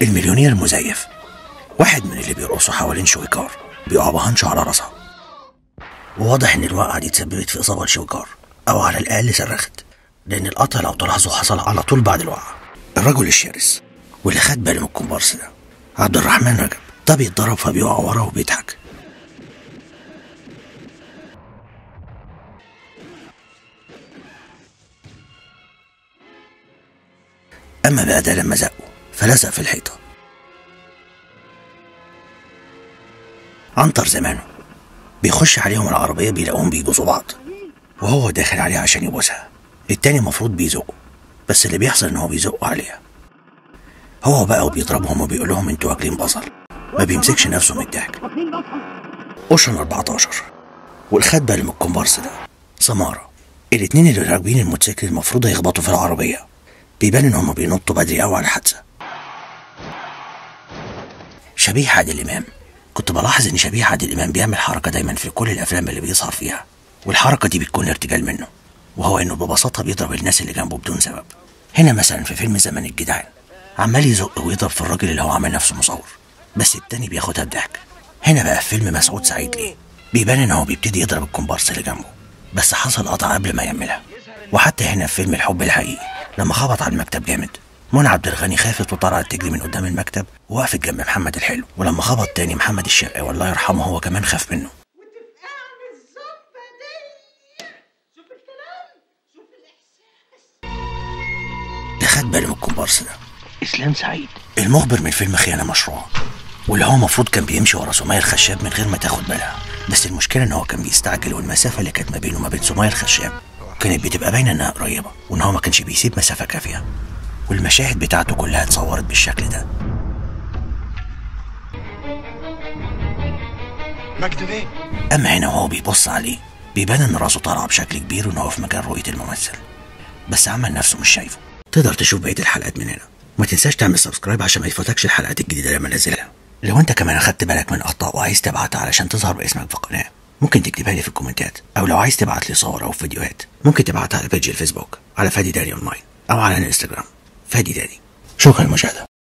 المليونير المزيف واحد من اللي بيرقصوا حوالين شويكار بيقع بهنش على راسها وواضح ان الوقعة دي تسببت في اصابة لشويكار او على الاقل صرخت لان القطع لو تلاحظوا حصل على طول بعد الوقعة الرجل الشرس واللي خد باله من الكومبارس ده عبد الرحمن رجب ده بيتضرب فبيقع ورا وبيضحك أما بقى ده لما زقه فلزق في الحيطة عنتر زمانه بيخش عليهم العربية بيلاقوهم بيبوسوا بعض وهو داخل عليها عشان يبوسها التاني المفروض بيزقه بس اللي بيحصل ان هو بيزقه عليها هو بقى وبيضربهم وبيقول لهم انتوا واكلين بصل ما بيمسكش نفسه من الضحك اوشن 14 والخد بالي من الكومبارس ده سمارة الاتنين اللي راكبين الموتوسيكل المفروض هيخبطوا في العربية بيبان ان هما بينطوا بدري قوي على الحادثة شبيه عادل امام كنت بلاحظ ان شبيه عادل امام بيعمل حركة دايما في كل الافلام اللي بيظهر فيها والحركة دي بتكون ارتجال منه وهو انه ببساطة بيضرب الناس اللي جنبه بدون سبب هنا مثلا في فيلم زمن الجدعان عمال يزق ويضرب في الراجل اللي هو عامل نفسه مصور بس التاني بياخدها بضحك هنا بقى في فيلم مسعود سعيد ليه بيبان ان هو بيبتدي يضرب الكومبارس اللي جنبه بس حصل قطع قبل ما يعملها وحتى هنا في فيلم الحب الحقيقي لما خبط على المكتب جامد منى عبد الغني خافت وطلعت تجري من قدام المكتب ووقفت جنب محمد الحلو ولما خبط تاني محمد الشقاوي الله يرحمه هو كمان خاف منه وتفقعني الزبة دي شوف الكلام شوف الإحساس اللي خد باله من الكومبارس ده اسلام سعيد المخبر من فيلم خيانه مشروعه واللي هو المفروض كان بيمشي ورا سمية الخشاب من غير ما تاخد بالها بس المشكله ان هو كان بيستعجل والمسافه اللي كانت ما بينه وما بين سمية الخشاب كانت بتبقى باينه انها قريبه وان هو ما كانش بيسيب مسافه كافيه والمشاهد بتاعته كلها اتصورت بالشكل ده مكتب ايه؟ اما هنا وهو بيبص عليه بيبان ان راسه طالعه بشكل كبير وان هو في مكان رؤيه الممثل بس عمل نفسه مش شايفه تقدر تشوف بقيه الحلقات من هنا وما تنساش تعمل سبسكرايب عشان ما يفوتكش الحلقات الجديده لما انزلها لو انت كمان اخدت بالك من اخطاء وعايز تبعتها علشان تظهر باسمك في القناه ممكن تكتبها لي في الكومنتات او لو عايز تبعت لي صور او فيديوهات ممكن تبعتها على بيج الفيسبوك على فادي داري اونلاين او على الانستجرام فادي داري شكرا للمشاهده